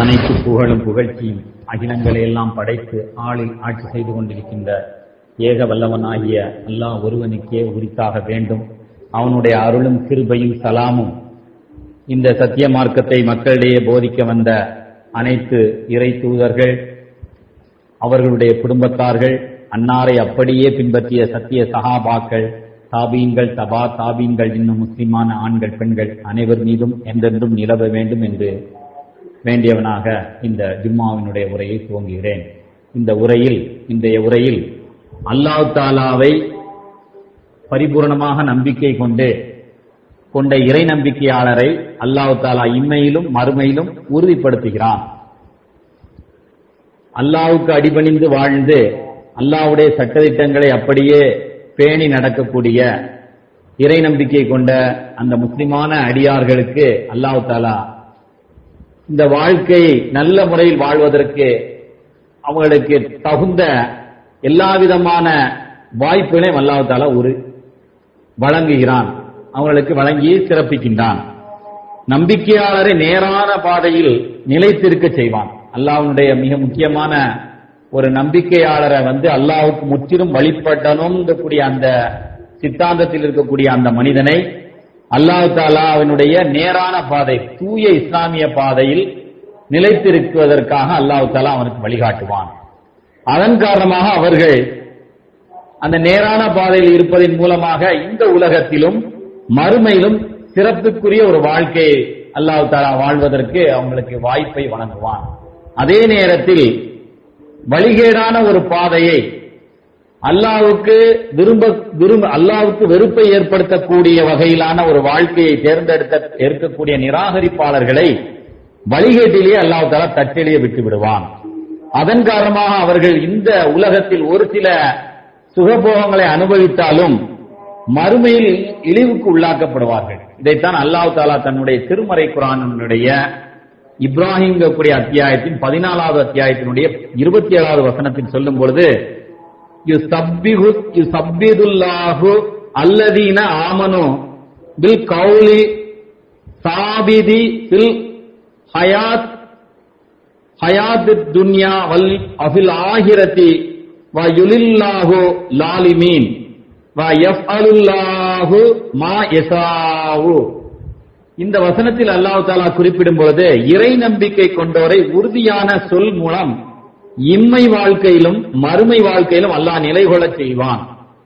அனைத்து புகழும் புகழ்ச்சியும் அகிலங்களை எல்லாம் படைத்து ஆளில் ஆட்சி செய்து கொண்டிருக்கின்ற ஏக வல்லவனாகிய அல்லாஹ் ஒருவனுக்கே உரித்தாக வேண்டும் அவனுடைய அருளும் கிருபையும் சலாமும் இந்த சத்திய மார்க்கத்தை மக்களிடையே போதிக்க வந்த அனைத்து இறை தூதர்கள் அவர்களுடைய குடும்பத்தார்கள் அன்னாரை அப்படியே பின்பற்றிய சத்திய சகாபாக்கள் தாபீன்கள் தபா தாபீன்கள் இன்னும் முஸ்லிமான ஆண்கள் பெண்கள் அனைவர் மீதும் என்றென்றும் நிலவ வேண்டும் என்று வேண்டியவனாக இந்த ஜும்மாவினுடைய உரையை துவங்குகிறேன் இந்த உரையில் இன்றைய உரையில் அல்லாஹ் தாலாவை பரிபூர்ணமாக நம்பிக்கை கொண்டு கொண்ட இறை நம்பிக்கையாளரை அல்லாஹ் தாலா இம்மையிலும் மறுமையிலும் உறுதிப்படுத்துகிறான் அல்லாவுக்கு அடிபணிந்து வாழ்ந்து அல்லாவுடைய சட்டத்திட்டங்களை அப்படியே பேணி நடக்கக்கூடிய இறை நம்பிக்கை கொண்ட அந்த முஸ்லிமான அடியார்களுக்கு அல்லாஹ் தாலா இந்த வாழ்க்கையை நல்ல முறையில் வாழ்வதற்கு அவங்களுக்கு தகுந்த எல்லா விதமான வாய்ப்புகளையும் அல்லாஹ் தாலா ஒரு வழங்குகிறான் அவர்களுக்கு வழங்கி சிறப்பிக்கின்றான் நம்பிக்கையாளரை நேரான பாதையில் நிலைத்திருக்க செய்வான் அல்லாஹ்வுடைய மிக முக்கியமான ஒரு நம்பிக்கையாளரை வந்து அல்லாஹ்வுக்கு முற்றிலும் வழிபடணும் கூடிய அந்த சித்தாந்தத்தில் இருக்கக்கூடிய அந்த மனிதனை அல்லாஹ் தாலா அவனுடைய நேரான பாதை தூய இஸ்லாமிய பாதையில் நிலைத்திருக்குவதற்காக அல்லாஹ் தாலா அவனுக்கு வழிகாட்டுவான் அதன் காரணமாக அவர்கள் அந்த நேரான பாதையில் இருப்பதன் மூலமாக இந்த உலகத்திலும் மறுமையிலும் சிறப்புக்குரிய ஒரு வாழ்க்கையை அல்லாஹ் தாலா வாழ்வதற்கு அவங்களுக்கு வாய்ப்பை வழங்குவான் அதே நேரத்தில் வழிகேடான ஒரு பாதையை அல்லாவுக்கு விரும்ப விரும்ப அல்லாவுக்கு வெறுப்பை ஏற்படுத்தக்கூடிய வகையிலான ஒரு வாழ்க்கையை தேர்ந்தெடுத்த இருக்கக்கூடிய நிராகரிப்பாளர்களை வழிகேட்டிலேயே அல்லாஹ் தாலா தட்டெளிய விட்டு விடுவான் அதன் காரணமாக அவர்கள் இந்த உலகத்தில் ஒரு சில சுகபோகங்களை அனுபவித்தாலும் மறுமையில் இழிவுக்கு உள்ளாக்கப்படுவார்கள் இதைத்தான் அல்லாஹ் தாலா தன்னுடைய திருமறை குரானுடைய இப்ராஹிம் கூடிய அத்தியாயத்தின் பதினாலாவது அத்தியாயத்தினுடைய இருபத்தி ஏழாவது வசனத்தில் சொல்லும் பொழுது யுசப்பிதுல்லாஹு அல்லதீன ஆமனு பில் கௌலி சாபிதி பில் ஹயாத் ஹயாத் துன்யா வல் அஃபில் ஆஹிரத்தி வ யுலில்லாஹு லாலிமீன் வ யஃஅலுல்லாஹு மா யசாவு இந்த வசனத்தில் அல்லாஹ் தாலா குறிப்பிடும் பொழுது இறை நம்பிக்கை கொண்டோரை உறுதியான சொல் மூலம் இம்மை வாழ்க்கையிலும் மறுமை வாழ்க்கையிலும் அல்லாஹ் நிலை கொள்ளச் செய்வான்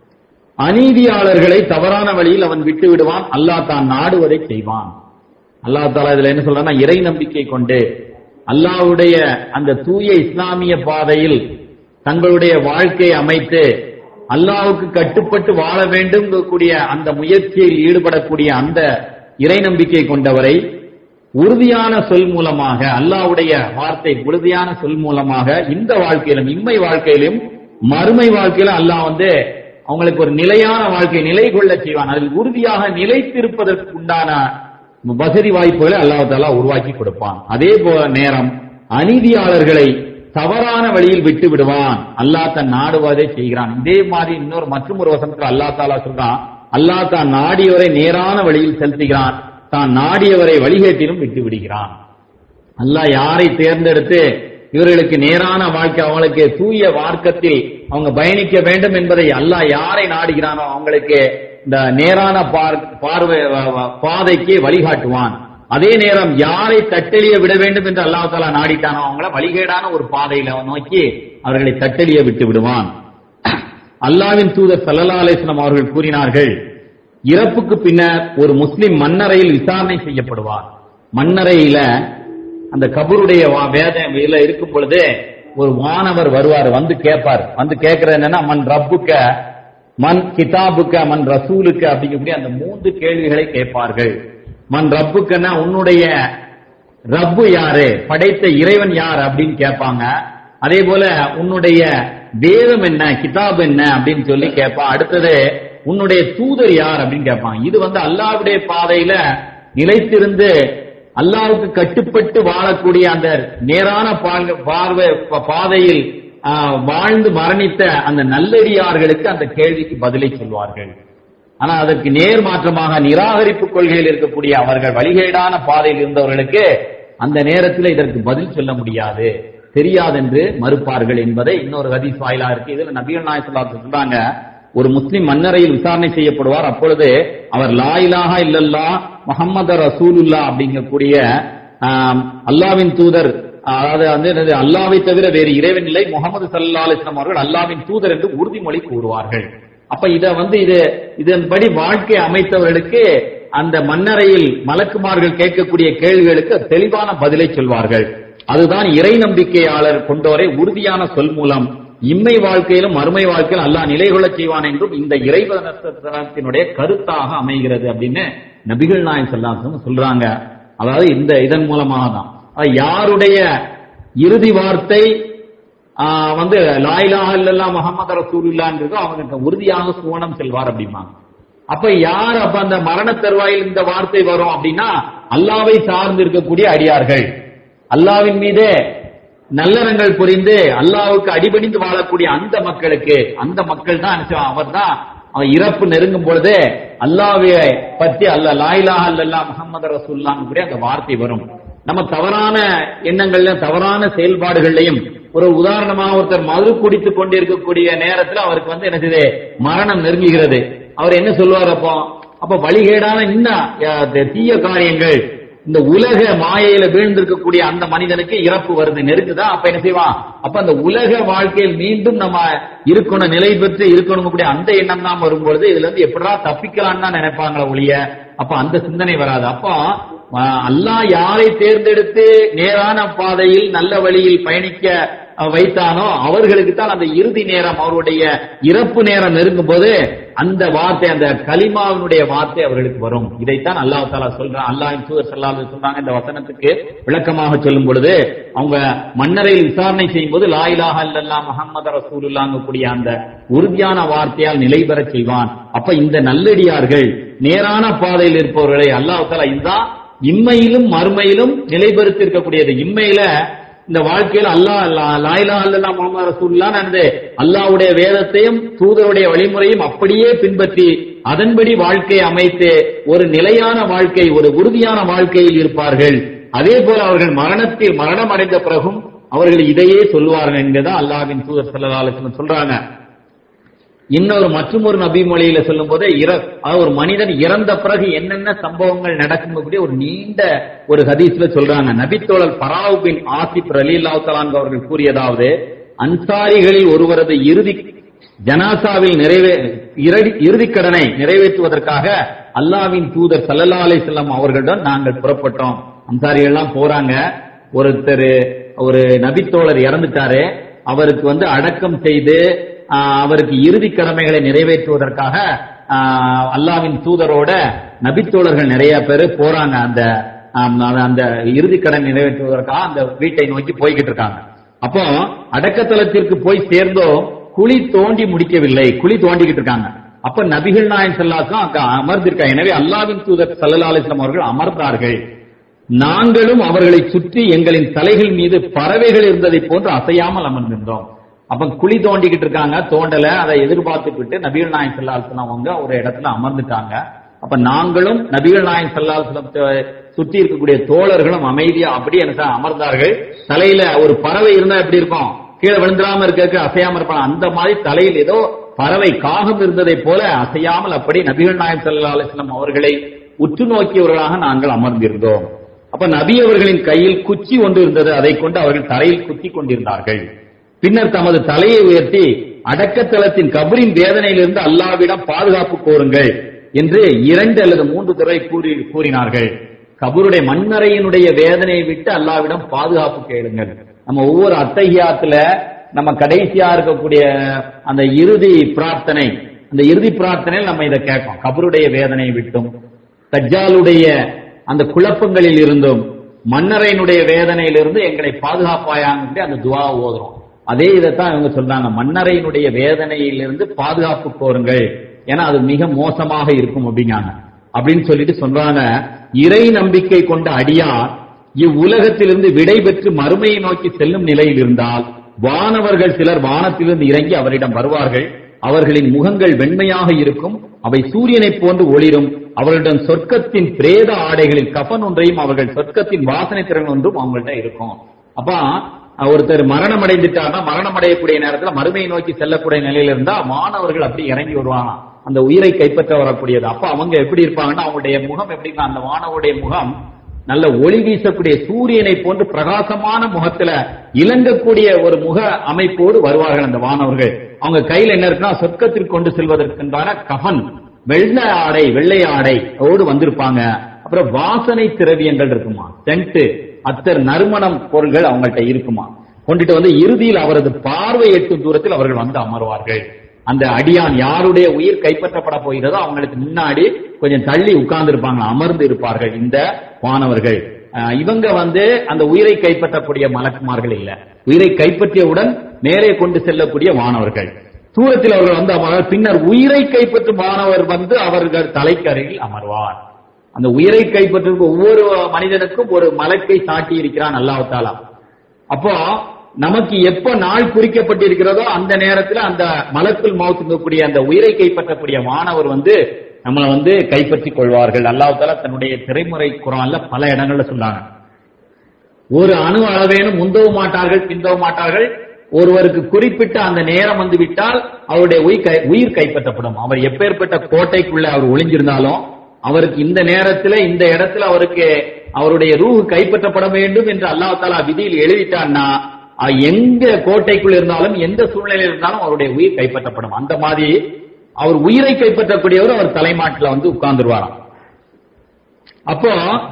அநீதியாளர்களை தவறான வழியில் அவன் விட்டு விடுவான் அல்லாஹ் தான் நாடுவதை செய்வான் அல்லாஹ் தாலா இதுல என்ன சொல்றான்னா இறை நம்பிக்கை கொண்டு அல்லாஹ்வுடைய அந்த தூய இஸ்லாமிய பாதையில் தங்களுடைய வாழ்க்கையை அமைத்து அல்லாஹ்வுக்கு கட்டுப்பட்டு வாழ வேண்டும் கூடிய அந்த முயற்சியில் ஈடுபடக்கூடிய அந்த இறை நம்பிக்கை கொண்டவரை உறுதியான சொல் மூலமாக அல்லாவுடைய வார்த்தை உறுதியான சொல் மூலமாக இந்த வாழ்க்கையிலும் இம்மை வாழ்க்கையிலும் மறுமை வாழ்க்கையிலும் அல்லாஹ் வந்து அவங்களுக்கு ஒரு நிலையான வாழ்க்கை நிலை கொள்ள செய்வான் அதில் உறுதியாக நிலைத்திருப்பதற்கு உண்டான வசதி வாய்ப்புகளை அல்லாஹாலா உருவாக்கி கொடுப்பான் அதே போல நேரம் அநீதியாளர்களை தவறான வழியில் விட்டு விடுவான் அல்லாஹ் தன் நாடுவதை செய்கிறான் இதே மாதிரி இன்னொரு மற்றும் ஒரு வசனத்தில் அல்லா தாலா சொல்றான் அல்லாஹ் தான் நாடியவரை நேரான வழியில் செலுத்துகிறான் தான் நாடியவரை வழிகேட்டிலும் விட்டு விடுகிறான் அல்லாஹ் யாரை தேர்ந்தெடுத்து இவர்களுக்கு நேரான வாழ்க்கை அவங்களுக்கு தூய மார்க்கத்தில் அவங்க பயணிக்க வேண்டும் என்பதை அல்லாஹ் யாரை நாடுகிறானோ அவங்களுக்கு இந்த நேரான பார்வை பாதைக்கு வழிகாட்டுவான் அதே நேரம் யாரை தட்டெளிய விட வேண்டும் என்று அல்லாஹ் தாலா நாடிட்டானோ அவங்கள வழிகேடான ஒரு பாதையில நோக்கி அவர்களை தட்டெளிய விட்டு விடுவான் அல்லாவின் தூதர் சல்லா அலிஸ்லாம் அவர்கள் கூறினார்கள் இறப்புக்கு பின்னர் ஒரு முஸ்லிம் மன்னரையில் விசாரணை செய்யப்படுவார் மன்னரையில அந்த கபருடைய வேதையில இருக்கும் பொழுது ஒரு வானவர் வருவார் வந்து கேட்பார் வந்து கேட்கறது என்னன்னா மண் ரப்புக்க மண் கிதாபுக்க மண் ரசூலுக்க அப்படிங்கக்கூடிய அந்த மூன்று கேள்விகளை கேட்பார்கள் மண் ரப்புக்கன்னா உன்னுடைய ரப்பு யாரு படைத்த இறைவன் யார் அப்படின்னு கேட்பாங்க அதே போல உன்னுடைய வேதம் என்ன கிதாப் என்ன அப்படின்னு சொல்லி கேட்பான் அடுத்தது உன்னுடைய தூதர் யார் அப்படின்னு கேட்பான் இது வந்து அல்லாவுடைய பாதையில நிலைத்திருந்து அல்லாவுக்கு கட்டுப்பட்டு வாழக்கூடிய அந்த நேரான பார்வை பாதையில் வாழ்ந்து மரணித்த அந்த நல்லடியார்களுக்கு அந்த கேள்விக்கு பதிலை சொல்வார்கள் ஆனா அதற்கு நேர் மாற்றமாக நிராகரிப்பு கொள்கையில் இருக்கக்கூடிய அவர்கள் வழிகேடான பாதையில் இருந்தவர்களுக்கு அந்த நேரத்தில் இதற்கு பதில் சொல்ல முடியாது தெரியாதென்று மறுப்பார்கள் என்பதை இன்னொரு ஹதீஸ் வாயிலா இருக்கு இதுல நபிகள் நாயகம் சொல்றாங்க ஒரு முஸ்லிம் மன்னரையில் விசாரணை செய்யப்படுவார் அப்பொழுது அவர் லா இலாஹா இல்லல்லா முஹம்மது ரசூலுல்லா அப்படிங்கக்கூடிய ஆம், அல்லாவின் தூதர் அதாவது வந்து என்னது, அல்லாவை தவிர வேறு இறைவன் இல்லை முகமது சல்லா அலிஸ்லாம் அவர்கள் அல்லாவின் தூதர் என்று உறுதிமொழி கூறுவார்கள் அப்ப இத வந்து இது இதன்படி வாழ்க்கை அமைத்தவர்களுக்கு அந்த மன்னரையில் மலக்குமார்கள் கேட்கக்கூடிய கேள்விகளுக்கு தெளிவான பதிலை சொல்வார்கள் அதுதான் இறை நம்பிக்கையாளர் கொண்டோரை உறுதியான சொல் மூலம் இம்மை வாழ்க்கையிலும் மறுமை வாழ்க்கையிலும் அல்லாஹ் நிலை கொள்ளச் செய்வான் என்றும் இந்த இறைவனத்தினுடைய கருத்தாக அமைகிறது அப்படின்னு நபிகள் நாயன் சொல்லாசம் சொல்றாங்க அதாவது இந்த இதன் மூலமாக தான் அது யாருடைய இறுதி வார்த்தை ஆஹ், வந்து லாயிலாக இல்லல்லா முகமது ரசூலுல்லான்றதோ அவங்க உறுதியாக சுவனம் செல்வார் அப்படிம்பாங்க அப்ப யார் அப்ப அந்த மரண தருவாயில் இந்த வார்த்தை வரும் அப்படின்னா அல்லாவை சார்ந்து இருக்கக்கூடிய அடியார்கள் அல்லாவின் மீதே நல்லறங்கள் புரிந்து அல்லாவுக்கு அடிபணிந்து வாழக்கூடிய அந்த மக்களுக்கு அந்த மக்கள் தான் அவர் தான் அவன் இறப்பு நெருங்கும் பொழுது அல்லாவை பத்தி அல்ல லாயிலா அல்லல்லா முகமது ரசூல்லான்னு கூட அந்த வார்த்தை வரும் நம்ம தவறான எண்ணங்கள்ல தவறான செயல்பாடுகள்லையும் ஒரு உதாரணமாக ஒருத்தர் மது குடித்துக் கொண்டிருக்கக்கூடிய நேரத்துல அவருக்கு வந்து என்ன செய்யுது மரணம் நெருங்குகிறது அவர் என்ன சொல்லுவார் அப்போ அப்ப வழிகேடான இன்னும் அஹ், தீய காரியங்கள் இந்த உலக மாயையில வீழ்ந்திருக்கக்கூடிய அந்த மனிதனுக்கு இறப்பு வருது நெருங்குதா அப்ப என்ன செய்வான் அப்ப அந்த உலக வாழ்க்கையில் மீண்டும் நம்ம இருக்கணும் நிலை பெற்று இருக்கணும் கூடிய அந்த எண்ணம் தான் வரும்பொழுது இதுல இருந்து எப்படா தப்பிக்கலாம்னு தான் நினைப்பாங்களே ஒழிய அப்ப அந்த சிந்தனை வராது அப்போ அஹ், அல்லாஹ் யாரை தேர்ந்தெடுத்து நேரான பாதையில் நல்ல வழியில் பயணிக்க அஹ், வைத்தானோ அவர்களுக்கு தான் அந்த இறுதி நேரம் அவருடைய இறப்பு நேரம் நெருங்கும் போது அந்த வார்த்தை அந்த கலிமாவினுடைய வார்த்தை அவர்களுக்கு வரும் இதைத்தான் அல்லாஹ் தாலா சொல்றான் அல்லாஹின் தூதர் ஸல்லல்லாஹு சொல்றாங்க இந்த வசனத்துக்கு விளக்கமாக சொல்லும் பொழுது அவங்க மன்னரையில் விசாரணை செய்யும் போது லா இலாஹா இல்லல்லாஹ் முஹம்மது ரசூலுல்லாஹ் கூடிய அந்த உறுதியான வார்த்தையால் நிலை பெறச் செய்வான் அப்ப இந்த நல்லடியார்கள் நேரான பாதையில் இருப்பவர்களை அல்லாஹ் தாலா இதுதான் இம்மையிலும் மறுமையிலும் நிலைபெறுத்திருக்கக்கூடியது இம்மையில இந்த வாழ்க்கையில அல்லாஹ் லா- லா இலாஹா இல்லல்லாஹ் முஹம்மது ரசூலுல்லாஹ் நடந்து அல்லாஹ்வுடைய வேதத்தையும் தூதருடைய வழிமுறையும் அப்படியே பின்பற்றி அதன்படி வாழ்க்கையை அமைத்து ஒரு நிலையான வாழ்க்கை ஒரு உறுதியான வாழ்க்கையில் இருப்பார்கள் அதே போல அவர்கள் மரணத்தில் மரணம் அடைந்த பிறகும் அவர்கள் இதையே சொல்வார்கள் என்கிறதா அல்லாஹ்வின் தூதர் ஸல்லல்லாஹு அலைஹி வஸல்லம் சொல்றாங்க இன்னொரு மற்றும் ஒரு நபி மொழியில சொல்லும் போதே இற அதாவது ஒரு மனிதன் இறந்த பிறகு என்னென்ன சம்பவங்கள் நடக்கும் கூடிய ஒரு நீண்ட ஒரு ஹதீஸ்ல சொல்றாங்க நபித்தோழர் பராவு பின் ஆசிப் ரலீல்லாஹு தலான் அவர்கள் கூறியதாவது அன்சாரிகளில் ஒருவரது இறுதி ஜனாசாவில் நிறைவே இறுதி- இறுதிக் கடனை நிறைவேற்றுவதற்காக அல்லாவின் தூதர் சல்லல்லா அலைஹிஸ்ஸலாம் அவர்களிடம் நாங்கள் புறப்பட்டோம் அன்சாரிகள் எல்லாம் போறாங்க ஒருத்தர் ஒரு நபித்தோழர் இறந்துட்டாரு அவருக்கு வந்து அடக்கம் செய்து ஆஹ், அவருக்கு இறுதி கடமைகளை நிறைவேற்றுவதற்காக ஆஹ், அல்லாவின் தூதரோட நபித்தோழர்கள் நிறைய பேர் போறாங்க அந்த ஆம், அந்த- அந்த இறுதி கடன் நிறைவேற்றுவதற்காக அந்த வீட்டை நோக்கி போய்கிட்டு இருக்காங்க அப்போ அடக்கத்தலத்திற்கு போய் சேர்ந்தோம் குழி தோண்டி முடிக்கவில்லை குழி தோண்டிக்கிட்டு இருக்காங்க அப்ப நபிகள் நாயன் செல்லாசும் அங்க அமர்ந்திருக்காங்க எனவே அல்லாவின் தூதர் சல்லல்லா அலிஸ்லாம் அவர்கள் அமர்ந்தார்கள் நாங்களும் அவர்களை சுற்றி எங்களின் தலைகள் மீது பறவைகள் இருந்ததை போன்று அசையாமல் அமர்ந்திருந்தோம் அப்ப குழி தோண்டிக்கிட்டு இருக்காங்க தோண்டல அதை எதிர்பார்த்துக்கிட்டு நபிகள் நாயன் செல்லாசலம் அவங்க ஒரு இடத்துல அமர்ந்துட்டாங்க அப்ப நாங்களும் நபிகள் நாயன் செல்லாசலத்தை சுற்றி இருக்கக்கூடிய தோழர்களும் அமைதியா அப்படியே என்ன செய்ய அமர்ந்தார்கள் தலையில ஒரு பறவை இருந்தா எப்படி இருக்கும் கீழே விழுந்துடாம இருக்க அசையாம இருப்பாங்க அந்த மாதிரி தலையில் ஏதோ பறவை காகம் இருந்ததை போல அசையாமல் அப்படி நபிகள் நாயன் ஸல்லல்லாஹு அலைஹி வஸல்லம் அவர்களை உற்று நோக்கியவர்களாக நாங்கள் அமர்ந்திருந்தோம் அப்ப நபி அவர்களின் கையில் குச்சி ஒன்று இருந்தது அதை கொண்டு அவர்கள் தலையில் குத்தி கொண்டிருந்தார்கள் பின்னர் தமது தலையை உயர்த்தி அடக்கத்தலத்தின் கபரின் வேதனையிலிருந்து அல்லாவிடம் பாதுகாப்பு கோருங்கள் என்று இரண்டு அல்லது மூன்று தடவை கூறி கூறினார்கள் கபருடைய மண்ணறையினுடைய வேதனையை விட்டு அல்லாவிடம் பாதுகாப்பு கேளுங்கள் நம்ம ஒவ்வொரு அத்தகையாத்துல நம்ம கடைசியா இருக்கக்கூடிய அந்த இறுதி பிரார்த்தனை அந்த இறுதி பிரார்த்தனையில் நம்ம இதை கேட்போம் கபருடைய வேதனையை விட்டும் தஜ்ஜாலுடைய அந்த குழப்பங்களில் இருந்தும் மன்னரையினுடைய வேதனையிலிருந்து எங்களை பாதுகாப்பாயாங்க அந்த துவா ஓதுறோம் அதே இதைத்தான் இவங்க சொல்றாங்க மன்னரையினுடைய வேதனையிலிருந்து பாதுகாப்பு கோருங்கள் ஏன்னா அது மிக மோசமாக இருக்கும் அப்படிங்காங்க அப்படின்னு சொல்லிட்டு சொல்றாங்க இறை நம்பிக்கை கொண்ட அடியார் இவ்வுலகத்திலிருந்து விடை பெற்று மறுமையை நோக்கி செல்லும் நிலையில் இருந்தால் வானவர்கள் சிலர் வானத்திலிருந்து இறங்கி அவரிடம் வருவார்கள் அவர்களின் முகங்கள் வெண்மையாக இருக்கும் அவை சூரியனைப் போன்று ஒளிரும் அவர்களிடம் சொர்க்கத்தின் பிரேத ஆடைகளில் கஃன் ஒன்றையும் அவர்கள் சொர்க்கத்தின் வாசனை திறன் ஒன்றும் அவங்கள்ட்ட இருக்கும் அப்ப அஹ், ஒருத்தர் மரணம் அடைந்துட்டார்னா மரணம் அடையக்கூடிய நேரத்துல மறுமையை நோக்கி செல்லக்கூடிய நிலையில இருந்தா மாணவர்கள் அப்படி இறங்கி வருவாங்களாம் அந்த உயிரை கைப்பற்ற வரக்கூடியது அப்ப அவங்க எப்படி இருப்பாங்கன்னா அவங்களுடைய முகம் எப்படின்னா அந்த மாணவருடைய முகம் நல்ல ஒளி வீசக்கூடிய சூரியனை போன்று பிரகாசமான முகத்துல இலங்கக்கூடிய ஒரு முக அமைப்போடு வருவார்கள் அந்த மாணவர்கள் அவங்க கையில என்ன இருக்குன்னா சொர்க்கத்திற்கு கொண்டு செல்வதற்குண்டான கஃன் வெள்ளை ஆடை வெள்ளை ஆடை ஓடு வந்திருப்பாங்க அப்புறம் வாசனை திரவியங்கள் இருக்குமா சென்ட் அத்தர் நறுமணம் பொருள்கள் அவங்கள்ட்ட இருக்குமா கொண்டுட்டு வந்து இறுதியில் அவரது பார்வை எட்டும் தூரத்தில் அவர்கள் வந்து அமர்வார்கள் அந்த அடியான் யாருடைய உயிர் கைப்பற்றப்பட போகிறதோ அவங்களுக்கு முன்னாடி கொஞ்சம் தள்ளி உட்கார்ந்து இருப்பாங்க அமர்ந்து இருப்பார்கள் இந்த மாணவர்கள் அஹ் இவங்க வந்து அந்த உயிரை கைப்பற்றக்கூடிய மலக்குமார்கள் இல்ல உயிரை கைப்பற்றியவுடன் நேரே கொண்டு செல்லக்கூடிய மாணவர்கள் தூரத்தில் அவர்கள் வந்து அமர்வார் பின்னர் உயிரை கைப்பற்றும் மாணவர் வந்து அவர்கள் தலைக்கரையில் அமர்வார் அந்த உயிரை கைப்பற்றுவதற்கு ஒவ்வொரு மனிதனுக்கும் ஒரு மலக்கை சாட்டி இருக்கிறான் அல்லாஹ் அப்போ நமக்கு எப்ப நாள் குறிக்கப்பட்டிருக்கிறதோ அந்த நேரத்துல அந்த மலக்குள் மௌத்துங்கக்கூடிய அந்த உயிரை கைப்பற்றக்கூடிய மாணவர் வந்து நம்மளை வந்து கைப்பற்றிக் கொள்வார்கள் அல்லாஹ் தாலா தன்னுடைய திரைமுறை குரான்ல பல இடங்கள்ல சொன்னாங்க ஒரு அணு அளவேனும் முந்தவும் மாட்டார்கள் பிந்தவும் மாட்டார்கள் ஒருவருக்கு குறிப்பிட்ட அந்த நேரம் வந்து விட்டால் அவருடைய உயிர் கை- உயிர் கைப்பற்றப்படும் அவர் எப்பேற்பட்ட கோட்டைக்குள்ள அவர் ஒளிஞ்சிருந்தாலும் அவருக்கு இந்த நேரத்துல இந்த இடத்துல அவருக்கு அவருடைய ரூஹ் கைப்பற்றப்பட வேண்டும் என்று அல்லாஹ் தாலா விதியில் எழுதிட்டான்னா அஹ், எங்க கோட்டைக்குள்ள இருந்தாலும் எந்த சூழ்நிலையில் இருந்தாலும் அவருடைய உயிர் கைப்பற்றப்படும் அந்த மாதிரி அவர் உயிரை கைப்பற்றக்கூடியவர் அவர் தலைமாட்டில் வந்து உட்கார்ந்துருவாராம் அப்போ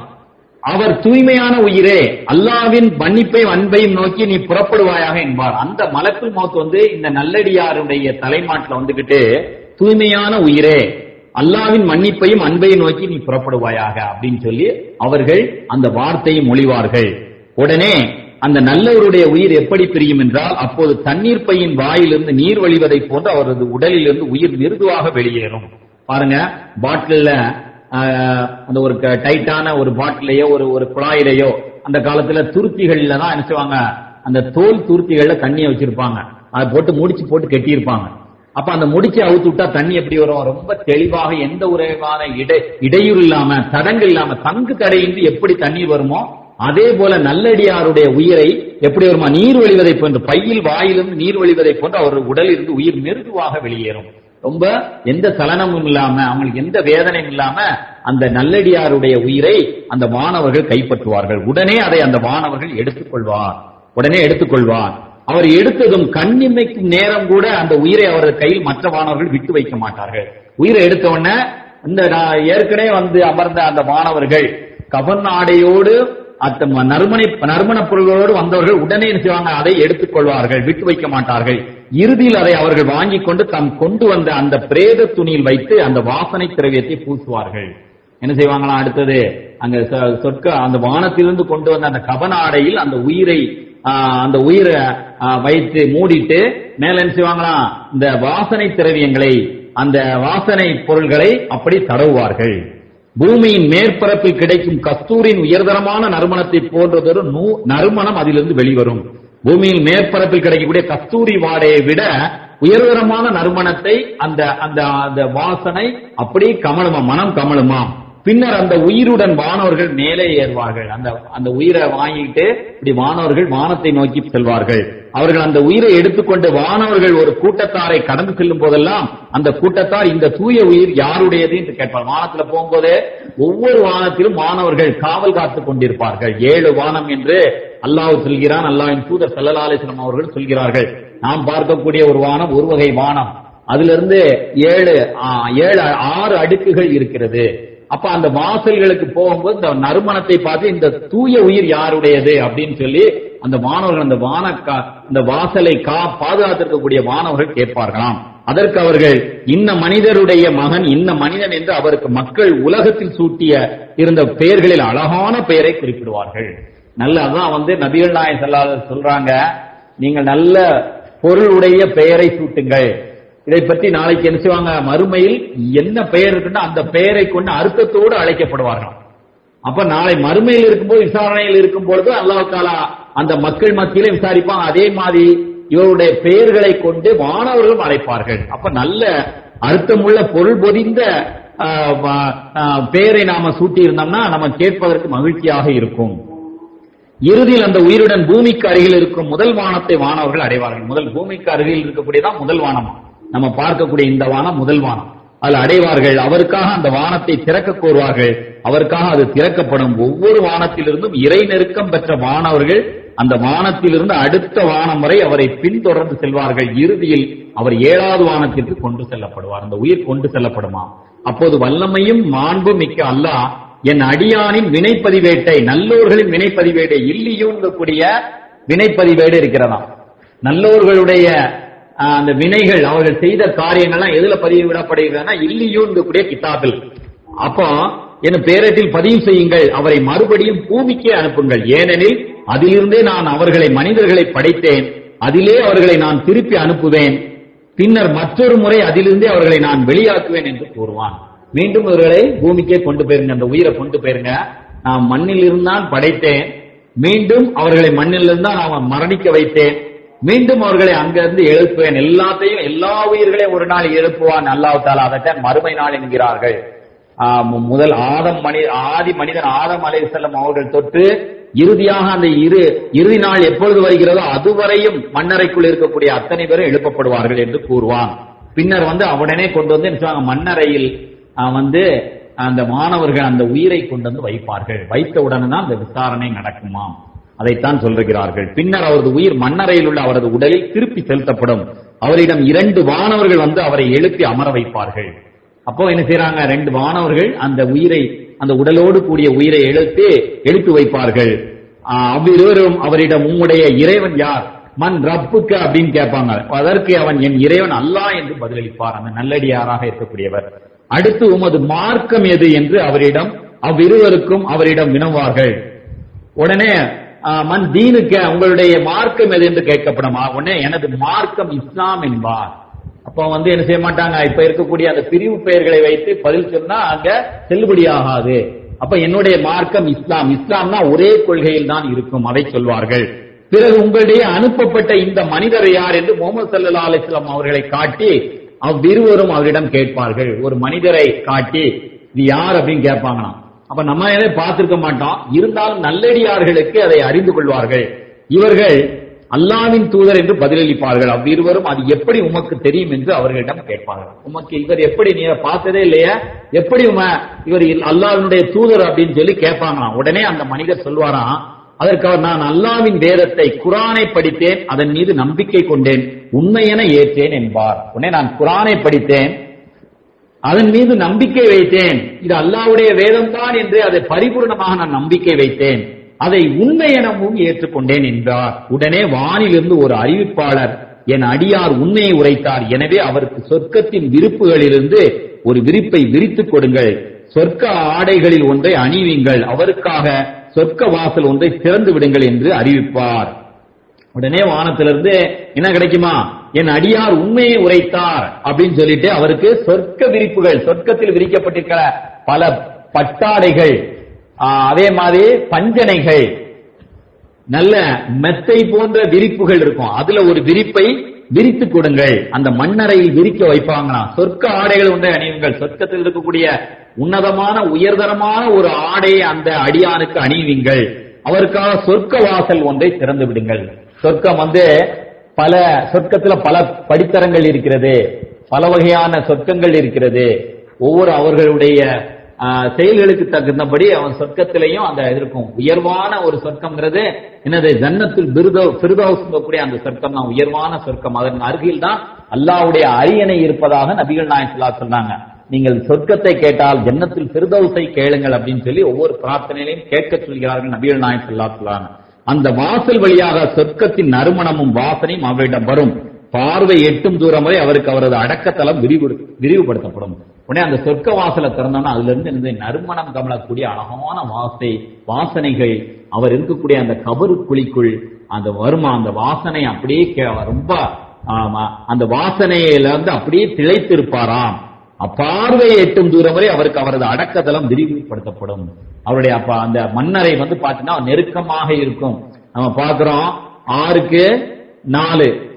அவர் தூய்மையான உயிரே அல்லாவின் மன்னிப்பையும் அன்பையும் நோக்கி நீ புறப்படுவாயாக என்பார் அந்த மலக்குள் மௌத் வந்து இந்த நல்லடியாருடைய தலைமாட்டில் வந்துகிட்டு தூய்மையான உயிரே அல்லாவின் மன்னிப்பையும் அன்பையும் நோக்கி நீ புறப்படுவாயாக அப்படின்னு சொல்லி அவர்கள் அந்த வார்த்தையை மொழிவார்கள் உடனே அந்த நல்லவருடைய உயிர் எப்படி பிரியும் என்றால் அப்போது தண்ணீர் பையின் வாயிலிருந்து நீர் வழிவதை போன்று அவரது உடலிலிருந்து உயிர் மிருதுவாக வெளியேறும் பாருங்க பாட்டில்ல ஆஹ், அந்த ஒரு க- டைட்டான ஒரு பாட்டிலையோ ஒரு ஒரு குழாயிலையோ அந்த காலத்துல துருத்திகள்ல தான் என்ன செய்வாங்க அந்த தோல் துருத்திகள்ல தண்ணியை வச்சிருப்பாங்க அதை போட்டு முடிச்சு போட்டு கட்டியிருப்பாங்க அப்ப அந்த முடிச்சு அவுத்து விட்டா தண்ணி எப்படி வரும் ரொம்ப தெளிவாக எந்த ஒரு விதமான இடை இடையூறு இல்லாம தடங்கள் இல்லாம தங்கு தடையின்றி எப்படி தண்ணீர் வருமோ அதே போல நல்லடியாருடைய உயிரை எப்படி வருமா நீர் வழிவதை போன்று பையில் வாயிலிருந்து நீர் வழிவதை போன்று அவர் உடலில் இருந்து உயிர் மிருதுவாக வெளியேறும் ரொம்ப எந்த சலனமும் இல்லாம அவங்களுக்கு எந்த வேதனையும் இல்லாம அந்த நல்லடியாருடைய உயிரை அந்த மாணவர்கள் கைப்பற்றுவார்கள் உடனே அதை அந்த மாணவர்கள் எடுத்துக்கொள்வார் உடனே எடுத்துக்கொள்வார் அவர் எடுத்ததும் கண்ணிமைக்கும் நேரம் கூட அந்த உயிரை அவரது கையில் மற்ற மாணவர்கள் விட்டு வைக்க மாட்டார்கள் உயிரை எடுத்த உடனே இந்த நான் ஏற்கனவே வந்து அமர்ந்த அந்த மாணவர்கள் கபன் ஆடையோடு அத்த ம- நறுமணை நறுமண பொருள்களோடு வந்தவர்கள் உடனே என்ன செய்வாங்க அதை எடுத்துக் கொள்வார்கள் விட்டு வைக்க மாட்டார்கள் இறுதியில் அதை அவர்கள் வாங்கிக் கொண்டு தாம் கொண்டு வந்த அந்த பிரேத துணியில் வைத்து அந்த வாசனை திரவியத்தை பூசுவார்கள் என்ன செய்வாங்களாம் அடுத்தது அங்க சொ- சொற்க அந்த வானத்திலிருந்து கொண்டு வந்த அந்த கபன ஆடையில் அந்த உயிரை ஆஹ், அந்த உயிரை ஆஹ், வைத்து மூடிட்டு மேல என்ன செய்வாங்களாம் இந்த வாசனை திரவியங்களை அந்த வாசனை பொருள்களை அப்படி தடவுவார்கள் பூமியின் மேற்பரப்பில் கிடைக்கும் கஸ்தூரின் உயர்தரமான நறுமணத்தை போன்றதொரு நூ- நறுமணம் அதிலிருந்து வெளிவரும் பூமியின் மேற்பரப்பில் கிடைக்கக்கூடிய கஸ்தூரி வாடையை விட உயர்தரமான நறுமணத்தை அந்த அந்த அந்த வாசனை அப்படி கமலுமா மனம் கமலுமாம் பின்னர் அந்த உயிருடன் வானவர்கள் மேலே ஏறுவார்கள் அந்த அந்த உயிரை வாங்கிட்டு இப்படி வானவர்கள் வானத்தை நோக்கி செல்வார்கள் அவர்கள் அந்த உயிரை எடுத்துக்கொண்டு வானவர்கள் ஒரு கூட்டத்தாரை கடந்து செல்லும் போதெல்லாம் அந்த கூட்டத்தார் இந்த தூய உயிர் யாருடையது என்று கேட்பார் வானத்துல போகும்போதே ஒவ்வொரு வானத்திலும் மாணவர்கள் காவல் காத்துக் கொண்டிருப்பார்கள் ஏழு வானம் என்று அல்லாஹ் சொல்கிறான் அல்லாஹ்வின் தூதர் ஸல்லல்லாஹு அலைஹி வஸல்லம் அவர்கள் சொல்கிறார்கள் நாம் பார்க்கக்கூடிய ஒரு வானம் ஒரு வகை வானம் அதிலிருந்து ஏழு ஆ, ஏழு ஆறு அடுக்குகள் இருக்கிறது அப்ப அந்த வாசல்களுக்கு போகும்போது இந்த நறுமணத்தை பார்த்து இந்த தூய உயிர் யாருடையது அப்படின்னு சொல்லி அந்த மாணவர்கள் அந்த வான கா- அந்த வாசலை கா பாதுகாத்திருக்கக்கூடிய மாணவர்கள் கேட்பார்களாம் அதற்கு அவர்கள் இன்ன மனிதருடைய மகன் இன்ன மனிதன் என்று அவருக்கு மக்கள் உலகத்தில் சூட்டிய இருந்த பெயர்களில் அழகான பெயரை குறிப்பிடுவார்கள் நல்ல அதான் வந்து நபிகள் நாயகம் ஸல்லல்லாஹு சொல்றாங்க நீங்கள் நல்ல பொருளுடைய பெயரை சூட்டுங்கள் இதை பற்றி நாளைக்கு என்ன செய்வாங்க மறுமையில் என்ன பெயர் இருக்குன்னா அந்த பெயரை கொண்டு அர்த்தத்தோடு அழைக்கப்படுவார்கள் அப்ப நாளை மறுமையில் இருக்கும்போது விசாரணையில் இருக்கும் பொழுது அல்லாஹ் தாலா அந்த மக்கள் மத்தியில விசாரிப்பாங்க அதே மாதிரி இவருடைய பெயர்களை கொண்டு மாணவர்களும் அழைப்பார்கள் அப்ப நல்ல அர்த்தமுள்ள பொருள் பொதிந்த ஆ, வ- ஆ, பெயரை நாம சூட்டி இருந்தோம்னா நம்ம கேட்பதற்கு மகிழ்ச்சியாக இருக்கும் இறுதியில் அந்த உயிருடன் பூமிக்கு அருகில் இருக்கும் முதல் வானத்தை வானவர்கள் அடைவார்கள் முதல் பூமிக்கு அருகில் இருக்கக்கூடியதான் முதல் வானம் நம்ம பார்க்கக்கூடிய இந்த வானம் முதல் வானம் அதில் அடைவார்கள் அவருக்காக அந்த வானத்தை திறக்க கோருவார்கள் அவருக்காக அது திறக்கப்படும் ஒவ்வொரு வானத்திலிருந்தும் இறை நெருக்கம் பெற்ற வானவர்கள் அந்த வானத்திலிருந்து அடுத்த வானம் வரை அவரை பின்தொடர்ந்து செல்வார்கள் இறுதியில் அவர் ஏழாவது வானத்திற்கு கொண்டு செல்லப்படுவார் அந்த உயிர் கொண்டு செல்லப்படுமா அப்போது வல்லமையும் மாண்பும் மிக்க அல்லாஹ் என் அடியானின் வினைப்பதிவேட்டை நல்லோர்களின் வினைப்பதிவேட்டை இல்லியூங்கக்கூடிய வினைப்பதிவேடு இருக்கிறதாம் நல்லோர்களுடைய ஆஹ், அந்த வினைகள் அவர்கள் செய்த காரியங்கள்லாம் எதுல பதிவு விடப்படுகிறதுனா இல்லியூங்கக்கூடிய கிதாபில் அப்போ என் பேரட்டில் பதிவு செய்யுங்கள் அவரை மறுபடியும் பூமிக்கே அனுப்புங்கள் ஏனெனில் அதிலிருந்தே நான் அவர்களை மனிதர்களை படைத்தேன் அதிலே அவர்களை நான் திருப்பி அனுப்புவேன் பின்னர் மற்றொரு முறை அதிலிருந்தே அவர்களை நான் வெளியாக்குவேன் என்று கூறுவான் மீண்டும் இவர்களை பூமிக்கே கொண்டு போயிருங்க அந்த உயிரை கொண்டு போயிருங்க நான் மண்ணில் இருந்தான் படைத்தேன் மீண்டும் அவர்களை மண்ணிலிருந்து தான் நான் மரணிக்க வைத்தேன் மீண்டும் அவர்களை அங்கிருந்து எழுப்புவேன் எல்லாத்தையும் எல்லா உயிர்களையும் ஒரு நாள் எழுப்புவான் அல்லாஹ் தாலா அதைத்தான் மறுமை நாள் என்கிறார்கள் ஆஹ் மு- முதல் ஆதம் மனி ஆதி மனிதன் ஆதம் அலை செல்லம் அவர்கள் தொட்டு இறுதியாக அந்த இரு இறுதி நாள் எப்பொழுது வருகிறதோ அதுவரையும் மண்ணறைக்குள் இருக்கக்கூடிய அத்தனை பேரும் எழுப்பப்படுவார்கள் என்று கூறுவான் பின்னர் வந்து அவடனே கொண்டு வந்து என்ன செய்வாங்க, மண்ணறையில் ஆஹ் வந்து அந்த மாணவர்கள் அந்த உயிரை கொண்டு வந்து வைப்பார்கள் வைத்த உடனே தான் அந்த விசாரணை நடக்குமாம் அதைத்தான் சொல்லுகிறார்கள் பின்னர் அவரது உயிர் மண்ணறையில் உள்ள அவரது உடலில் திருப்பி செலுத்தப்படும் அவரிடம் இரண்டு வானவர்கள் வந்து அவரை எழுப்பி அமர வைப்பார்கள் அப்போ என்ன செய்றாங்க ரெண்டு வானவர்கள் அந்த உயிரை அந்த உடலோடு கூடிய உயிரை எழுத்து எழுப்பி வைப்பார்கள் ஆஹ் அவ்விருவரும் அவரிடம் உம்முடைய இறைவன் யார் மன் ரப்புக்கு அப்படின்னு கேட்பாங்க அதற்கு அவன் என் இறைவன் அல்லாஹ் என்று பதிலளிப்பார் அந்த நல்லடியாராக இருக்கக்கூடியவர் அடுத்து உமது மார்க்கம் எது என்று அவரிடம் அவ்விருவருக்கும் அவரிடம் வினவார்கள் உடனே ஆஹ், மன் தீனுக்க உங்களுடைய மார்க்கம் எது என்று கேட்கப்படும் ஆ, உடனே எனது மார்க்கம் இஸ்லாம் என்பார் அப்ப வந்து என்ன செய்ய மாட்டாங்க இப்ப இருக்கக்கூடிய அந்த பிரிவு பெயர்களை வைத்து பதில் சொன்னா அங்க செல்லுபடியாகாது அப்ப என்னுடைய மார்க்கம் இஸ்லாம் இஸ்லாம்னா ஒரே கொள்கையில் தான் இருக்கும் அதை சொல்வார்கள் பிறகு உங்களிடையே அனுப்பப்பட்ட இந்த மனிதர் யார் என்று முகமது சல்லா அலிஸ்லாம் அவர்களை காட்டி அவ்விருவரும் அவரிடம் கேட்பார்கள் ஒரு மனிதரை காட்டி இது யார் அப்படின்னு கேட்பாங்களாம் அப்ப நம்ம எதை பார்த்திருக்க மாட்டோம் இருந்தாலும் நல்லடியார்களுக்கு அதை அறிந்து கொள்வார்கள் இவர்கள் அல்லாவின் தூதர் என்று பதிலளிப்பார்கள் அவ்விருவரும் அது எப்படி உமக்கு தெரியும் என்று அவர்களிடம் கேட்பார்கள் உமக்கு இவர் எப்படி நீ பார்த்ததே இல்லையா எப்படி உம இவர் அல்லாவினுடைய தூதர் அப்படின்னு சொல்லி கேட்பாங்களாம் உடனே அந்த மனிதர் சொல்வாராம் அதற்கு அவர் நான் அல்லாவின் வேதத்தை குரானை படித்தேன் அதன் மீது நம்பிக்கை கொண்டேன் உண்மையென ஏற்றேன் என்பார் உடனே நான் குரானை படித்தேன் அதன் மீது நம்பிக்கை வைத்தேன் இது அல்லாஹ்வுடைய வேதம்தான் என்று அதை பரிபூர்ணமாக நான் நம்பிக்கை வைத்தேன் அதை உண்மை எனவும் ஏற்றுக்கொண்டேன் என்றார் உடனே வானிலிருந்து ஒரு அறிவிப்பாளர் என் அடியார் உண்மையை உரைத்தார் எனவே அவருக்கு சொர்க்கத்தின் விருப்புகளிலிருந்து ஒரு விரிப்பை விரித்துக் கொடுங்கள் சொர்க்க ஆடைகளில் ஒன்றை அணிவிங்கள் அவருக்காக சொர்க்க வாசல் ஒன்றை திறந்து விடுங்கள் என்று அறிவிப்பார் உடனே வானத்திலிருந்து என்ன கிடைக்குமா என் அடியார் உண்மையை உரைத்தார் அப்படின்னு சொல்லிட்டு அவருக்கு சொர்க்க விரிப்புகள் சொர்க்கத்தில் விரிக்கப்பட்டிருக்கிற பல பட்டாடைகள் ஆ, அதே மாதிரி பஞ்சனைகள் நல்ல மெத்தை போன்ற விரிப்புகள் இருக்கும் அதுல ஒரு விரிப்பை விரித்து கொடுங்கள் அந்த மண்ணறையில் விரிக்க வைப்பாங்களாம் சொர்க்க ஆடைகள் ஒன்றை அணியுங்கள் சொர்க்கத்தில் இருக்கக்கூடிய உன்னதமான உயர்தரமான ஒரு ஆடையை அந்த அடியானுக்கு அணிவிங்கள் அவருக்காக சொர்க்க வாசல் ஒன்றை திறந்து விடுங்கள் சொர்க்கம் வந்து பல சொர்க்கத்துல பல படித்தரங்கள் இருக்கிறது பல வகையான சொர்க்கங்கள் இருக்கிறது ஒவ்வொரு அவர்களுடைய ஆஹ், செயல்களுக்கு தகுந்தபடி அவன் சொர்க்கத்திலையும் அந்த இது இருக்கும் உயர்வான ஒரு சொர்க்கம்ங்கிறது என்னது ஜன்னத்தில் பிருதோ கூடிய அந்த சொர்க்கம் தான் உயர்வான சொர்க்கம் அதன் அருகில் தான் அல்லாஹ்வுடைய அரியணை இருப்பதாக நபிகள் நாயகம் ஸல்லல்லாஹு அலைஹி சொன்னாங்க நீங்கள் சொர்க்கத்தை கேட்டால் ஜன்னத்தில் பிர்தௌஸை கேளுங்கள் அப்படின்னு சொல்லி ஒவ்வொரு பிரார்த்தனையிலையும் கேட்க சொல்கிறார்கள் நபிகள் நாயகம் ஸல்லல்லாஹு அலைஹி வஸல்லம். அந்த வாசல் வழியாக சொர்க்கத்தின் நறுமணமும் வாசனையும் அவரிடம் வரும் பார்வை எட்டும் தூரம் வரை அவருக்கு அவரது அடக்கத்தலம் விரிவு விரிவுபடுத்தப்படும் உடனே அந்த சொர்க்க வாசலை திறந்தோம்னா அதுல இருந்து இந்த நறுமணம் கமலக்கூடிய அழகான வாசை வாசனைகள் அவர் இருக்கக்கூடிய அந்த கபரு குழிக்குள் அந்த வருமா அந்த வாசனை அப்படியே கே- ரொம்ப ஆமா, அந்த வாசனையில வந்து அப்படியே திளைத்திருப்பாராம் அப்பார்வை எட்டும் தூரம் வரை அவருக்கு அவரது அடக்கதலம் விரிவுபடுத்தப்படும் அவருடைய அப்ப அந்த மன்னரை வந்து பாத்தீங்கன்னா நெருக்கமாக இருக்கும் நம்ம பாக்குறோம் ஆறுக்கு நாலு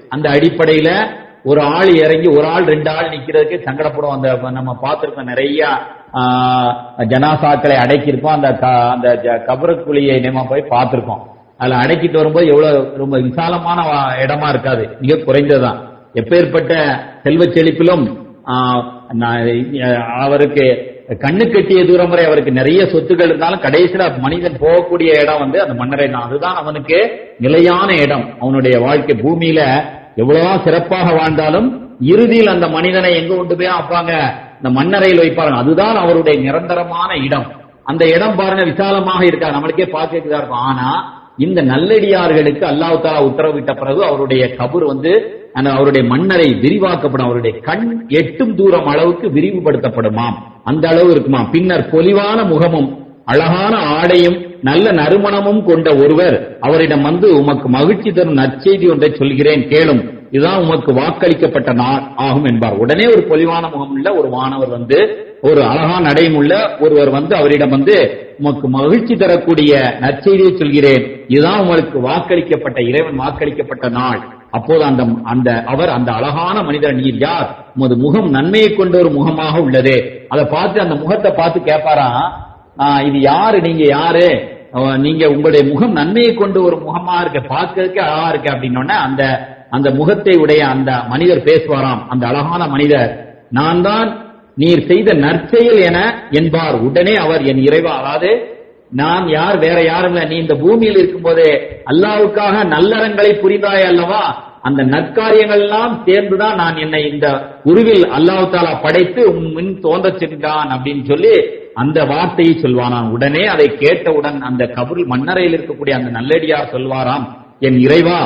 அந்த அடிப்படையில ஒரு ஆள் இறங்கி ஒரு ஆள் ரெண்டு ஆள் நிக்கிறதுக்கு சங்கடப்படும் அந்த நம்ம பார்த்திருக்கோம் நிறைய ஆஹ், ஜனாசாக்களை அடக்கியிருப்போம் அந்த க- அந்த ஜ- கபருக்குழியை நம்ம போய் பார்த்திருக்கோம் அதுல அடக்கிட்டு வரும்போது எவ்வளவு ரொம்ப விசாலமான வா- இடமா இருக்காது மிக குறைந்ததுதான் எப்பேற்பட்ட செல்வச் செழிப்பிலும் ஆஹ், நான், அஹ், அவருக்கு கண்ணு கட்டிய தூரம் வரை அவருக்கு நிறைய சொத்துக்கள் இருந்தாலும் கடைசியில மனிதன் போகக்கூடிய இடம் வந்து அந்த மன்னரை தான் அதுதான் அவனுக்கு நிலையான இடம் அவனுடைய வாழ்க்கை பூமியில எவ்வளவுதான் சிறப்பாக வாழ்ந்தாலும் இறுதியில் அந்த மனிதனை எங்க கொண்டு போய் வைப்பாங்க இந்த மண்ணறையில் வைப்பாங்க அதுதான் அவருடைய நிரந்தரமான இடம் அந்த இடம் பாருங்க விசாலமாக இருக்கா நம்மளுக்கே பார்க்கறதுக்கு இருக்கும் ஆனா இந்த நல்லடியார்களுக்கு அல்லாஹ் தாலா உத்தரவிட்ட பிறகு அவருடைய கபர் வந்து அந்த அவருடைய மண்ணறை விரிவாக்கப்படும் அவருடைய கண் எட்டும் தூரம் அளவுக்கு விரிவுபடுத்தப்படுமாம் அந்த அளவு இருக்குமாம் பின்னர் பொலிவான முகமும் அழகான ஆடையும் நல்ல நறுமணமும் கொண்ட ஒருவர் அவரிடம் வந்து உமக்கு மகிழ்ச்சி தரும் நற்செய்தி ஒன்றை சொல்கிறேன் கேளும் இதுதான் உமக்கு வாக்களிக்கப்பட்ட நாள் ஆகும் என்பார் உடனே ஒரு பொலிவான முகம் உள்ள ஒரு மாணவர் வந்து ஒரு அழகான நடையும் உள்ள ஒருவர் வந்து அவரிடம் வந்து உமக்கு மகிழ்ச்சி தரக்கூடிய நற்செய்தியை சொல்கிறேன் இதுதான் உங்களுக்கு வாக்களிக்கப்பட்ட இறைவன் வாக்களிக்கப்பட்ட நாள் அப்போது அந்த அந்த அவர் அந்த அழகான மனிதர் நீர் யார் உமது முகம் நன்மையை கொண்ட ஒரு முகமாக உள்ளது அதை பார்த்து அந்த முகத்தை பார்த்து கேட்பாராம் ஆஹ் இது யாரு நீங்க யாரு அஹ் நீங்க உங்களுடைய முகம் நன்மையை கொண்டு ஒரு முகமா இருக்க பார்க்கறதுக்கு அழகா இருக்கு அப்படின்னோடனே அந்த அந்த முகத்தை உடைய அந்த மனிதர் பேசுவாராம் அந்த அழகான மனிதர் நான் தான் நீர் செய்த நற்செயல் என என்பார் உடனே அவர் என் இறைவா அதாவது நான் யார் வேற யாரும் இல்ல நீ இந்த பூமியில் இருக்கும்போதே அல்லாவுக்காக நல்லறங்களை புரிந்தாய் அல்லவா அந்த நற்காரியங்கள் எல்லாம் சேர்ந்துதான் நான் என்னை இந்த உருவில் அல்லாஹ் தாலா படைத்து உன் முன் தோன்றச் சென்றான் அப்படின்னு சொல்லி அந்த வார்த்தையை சொல்வானாம் உடனே அதை கேட்டவுடன் அந்த கபரில் மன்னரையில் இருக்கக்கூடிய அந்த நல்லடியார் சொல்வாராம் என் இறைவா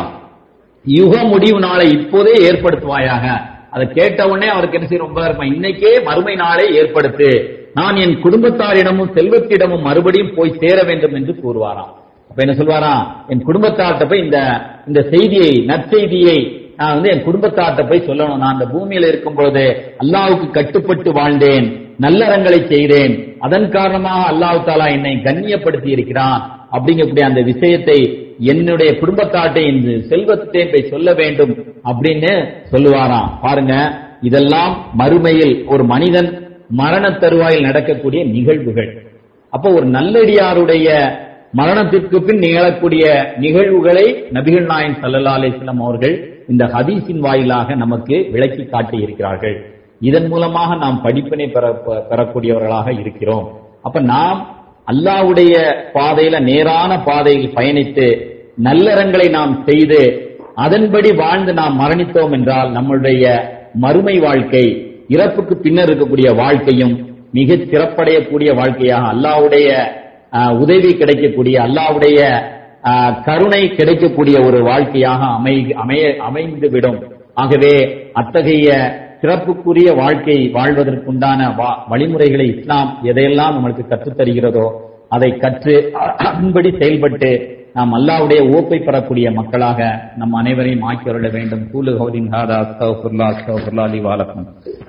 யுக முடிவு நாளை இப்போதே ஏற்படுத்துவாயாக அதை கேட்ட உடனே அவருக்கு என்ன செய்ய ரொம்ப இருக்கும் இன்னைக்கே மறுமை நாளை ஏற்படுத்து நான் என் குடும்பத்தாரிடமும் செல்வத்திடமும் மறுபடியும் போய் சேர வேண்டும் என்று கூறுவாராம் அப்ப என்ன சொல்வாராம் என் குடும்பத்தார்ட்ட போய் இந்த இந்த செய்தியை நற்செய்தியை நான் வந்து என் குடும்பத்தார்ட்ட போய் சொல்லணும் நான் அந்த பூமியில இருக்கும்போது அல்லாவுக்கு கட்டுப்பட்டு வாழ்ந்தேன் நல்லறங்களை செய்தேன் அதன் காரணமாக அல்லாஹ் தாலா என்னை கண்ணியப்படுத்தி இருக்கிறான் அப்படிங்கக்கூடிய அந்த விஷயத்தை என்னுடைய குடும்பத்தாட்டை இந்த செல்வத்தை போய் சொல்ல வேண்டும் அப்படின்னு சொல்லுவாராம் பாருங்க இதெல்லாம் மறுமையில் ஒரு மனிதன் மரண தருவாயில் நடக்கக்கூடிய நிகழ்வுகள் அப்போ ஒரு நல்லடியாருடைய மரணத்திற்கு பின் நிகழக்கூடிய நிகழ்வுகளை நபிகள் நாயன் சல்லல்லா அலிஸ்லாம் அவர்கள் இந்த ஹதீஸின் வாயிலாக நமக்கு விளக்கி காட்டி இருக்கிறார்கள் இதன் மூலமாக நாம் படிப்பினை பெற பெ- பெறக்கூடியவர்களாக இருக்கிறோம் அப்ப நாம் அல்லாஹ்வுடைய பாதையில நேரான பாதையில் பயணித்து நல்லறங்களை நாம் செய்து அதன்படி வாழ்ந்து நாம் மரணித்தோம் என்றால் நம்முடைய மறுமை வாழ்க்கை இறப்புக்கு பின்னர் இருக்கக்கூடிய வாழ்க்கையும் மிகச் சிறப்படையக்கூடிய வாழ்க்கையாக அல்லாஹ்வுடைய ஆஹ், உதவி கிடைக்கக்கூடிய அல்லாஹ்வுடைய ஆஹ், கருணை கிடைக்கக்கூடிய ஒரு வாழ்க்கையாக அமை அமைய அமைந்துவிடும் ஆகவே அத்தகைய சிறப்புக்குரிய வாழ்க்கை வாழ்வதற்குண்டான வா- வழிமுறைகளை இஸ்லாம் எதையெல்லாம் நம்மளுக்கு கற்றுத் தருகிறதோ அதை கற்று அதன்படி செயல்பட்டு நாம் அல்லாஹ்வுடைய ஓப்பை பெறக்கூடிய மக்களாக நம் அனைவரையும் ஆக்கி வருட வேண்டும் கூலு ஹவுதின் ஹாதா அஸ்தகுல்லா அஸ்தகுல்லா அலி வாலக்கும்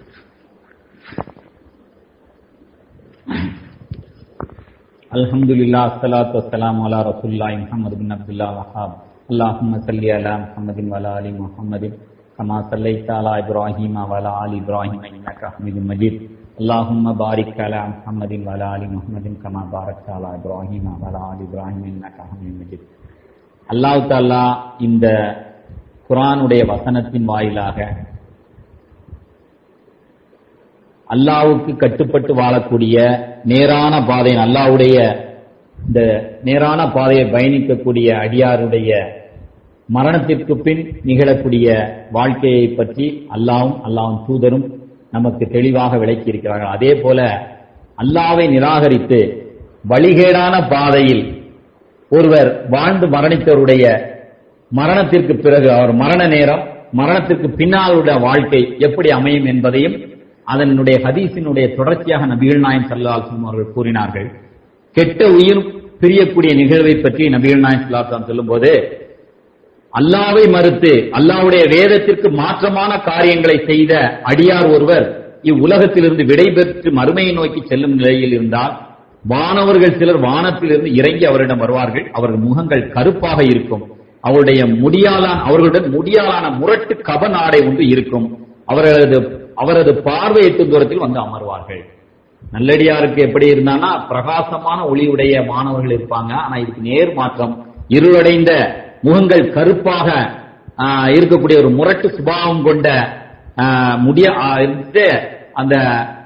الحمد لله الصلاة والسلام على رسول الله محمد بن عبد الله وهاب اللهم صل على محمد وعلى آل محمد كما صليت على إبراهيم وعلى آل إبراهيم إنك حميد مجيد اللهم بارك على محمد وعلى آل محمد كما باركت على إبراهيم وعلى آل إبراهيم إنك حميد مجيد அல்லாஹ் தாலா இந்த குர்ஆனுடைய வசனத்தின் வாயிலாக அல்லாவுக்கு கட்டுப்பட்டு வாழக்கூடிய நேரான பாதை அல்லாவுடைய இந்த நேரான பாதையை பயணிக்கக்கூடிய அடியாருடைய மரணத்திற்கு பின் நிகழக்கூடிய வாழ்க்கையை பற்றி அல்லாவும் அல்லாஹ்வின் தூதரும் நமக்கு தெளிவாக விளக்கி இருக்கிறார்கள் அதே போல அல்லாவை நிராகரித்து வழிகேடான பாதையில் ஒருவர் வாழ்ந்து மரணித்தவருடைய மரணத்திற்கு பிறகு அவர் மரண நேரம் மரணத்திற்கு பின்னால் உள்ள வாழ்க்கை எப்படி அமையும் என்பதையும் அதனுடைய ஹதீஸினுடைய தொடர்ச்சியாக நபிகள் நாயன் சல்லாஹம் அவர்கள் கூறினார்கள் கெட்ட உயிர் பிரியக்கூடிய நிகழ்வை பற்றி நபிகள் நாயன் சல்லாஹம் சொல்லும்போது அல்லாவை மறுத்து அல்லாவுடைய வேதத்திற்கு மாற்றமான காரியங்களை செய்த அடியார் ஒருவர் இவ்வுலகத்திலிருந்து விடைபெற்று மறுமையை நோக்கி செல்லும் நிலையில் இருந்தால் வானவர்கள் சிலர் வானத்திலிருந்து இறங்கி அவரிடம் வருவார்கள் அவர்கள் முகங்கள் கருப்பாக இருக்கும் அவருடைய முடியாலான அவர்களுடன் முடியாலான முரட்டு கபன் ஆடை ஒன்று இருக்கும் அவரது அவரது பார்வை எட்டும் தூரத்தில் வந்து அமர்வார்கள் நல்லடியாருக்கு எப்படி இருந்தானா பிரகாசமான ஒளியுடைய மாணவர்கள் இருப்பாங்க ஆனா இதுக்கு நேர் மாற்றம் இருளடைந்த முகங்கள் கருப்பாக ஆஹ், இருக்கக்கூடிய ஒரு முரட்டு சுபாவம் கொண்ட ஆஹ், முடிய ஆஹ், இருந்துட்டு அந்த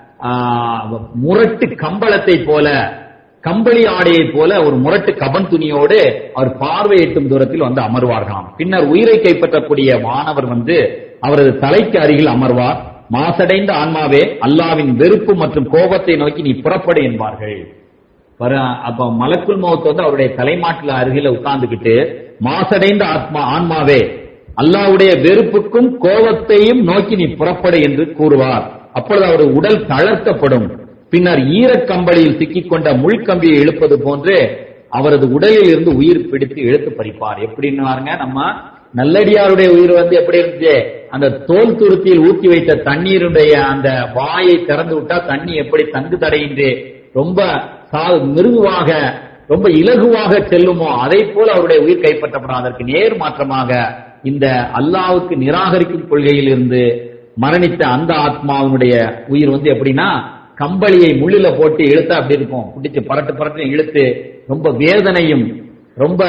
ஆஹ், முரட்டு கம்பளத்தை போல கம்பளி ஆடையை போல ஒரு முரட்டு கபன் துணியோடு அவர் பார்வை எட்டும் தூரத்தில் வந்து அமர்வார்களாம் பின்னர் உயிரை கைப்பற்றக்கூடிய மாணவர் வந்து அவரது தலைக்கு அருகில் அமர்வார் மாசடைந்த ஆன்மாவே அல்லாவின் வெறுப்பு மற்றும் கோபத்தை நோக்கி நீ புறப்படு என்பார்கள் வர அப்ப மலக்குல் மௌத் வந்து அவருடைய தலைமாட்டில் அருகில உட்கார்ந்துகிட்டு மாசடைந்த ஆத்மா ஆன்மாவே அல்லாவுடைய வெறுப்புக்கும் கோபத்தையும் நோக்கி நீ புறப்படு என்று கூறுவார் அப்பொழுது அவரது உடல் தளர்த்தப்படும் பின்னர் ஈரக்கம்பளியில் சிக்கிக்கொண்ட முள்கம்பியை இழுப்பது போன்று அவரது உடலில் இருந்து உயிர் பிடித்து இழுத்து பறிப்பார் எப்படின்னு நம்ம நல்லடியாருடைய உயிர் வந்து எப்படி இருந்துச்சு அந்த தோல் துருத்தியில் ஊத்தி வைத்த தண்ணீருடைய அந்த வாயை திறந்து விட்டா தண்ணி எப்படி தங்கு தடையின்றி ரொம்ப சா- மிருதுவாக ரொம்ப இலகுவாக செல்லுமோ அதை போல அவருடைய உயிர் கைப்பற்றப்படும் அதற்கு நேர் மாற்றமாக இந்த அல்லாவுக்கு நிராகரிக்கும் கொள்கையில் இருந்து மரணித்த அந்த ஆத்மாவினுடைய உயிர் வந்து எப்படின்னா கம்பளியை முள்ளில போட்டு இழுத்தா அப்படி இருக்கும் பிடிச்சு பரட்டு பரட்டு இழுத்து ரொம்ப வேதனையும் ரொம்ப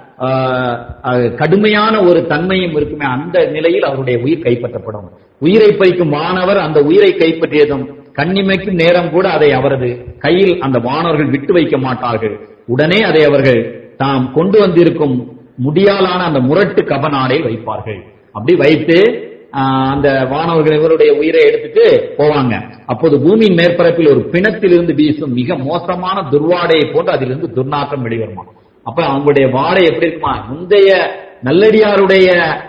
ஆஹ், ஆஹ், கடுமையான ஒரு தன்மையும் இருக்குமே அந்த நிலையில் அவருடைய உயிர் கைப்பற்றப்படும் உயிரை பறிக்கும் மாணவர் அந்த உயிரை கைப்பற்றியதும் கண்ணிமைக்கும் நேரம் கூட அதை அவரது கையில் அந்த மாணவர்கள் விட்டு வைக்க மாட்டார்கள் உடனே அதை அவர்கள் தாம் கொண்டு வந்திருக்கும் முடியாலான அந்த முரட்டு கபனாடை வைப்பார்கள் அப்படி வைத்து ஆஹ், அந்த மாணவர்கள் இவருடைய உயிரை எடுத்துட்டு போவாங்க அப்போது பூமியின் மேற்பரப்பில் ஒரு பிணத்திலிருந்து வீசும் மிக மோசமான துர்வாடையை போன்று அதிலிருந்து துர்நாற்றம் வெளிவருமா அப்ப அவங்களுடைய வாடை எப்படி இருக்குமா முந்தைய நல்லடியாருடைய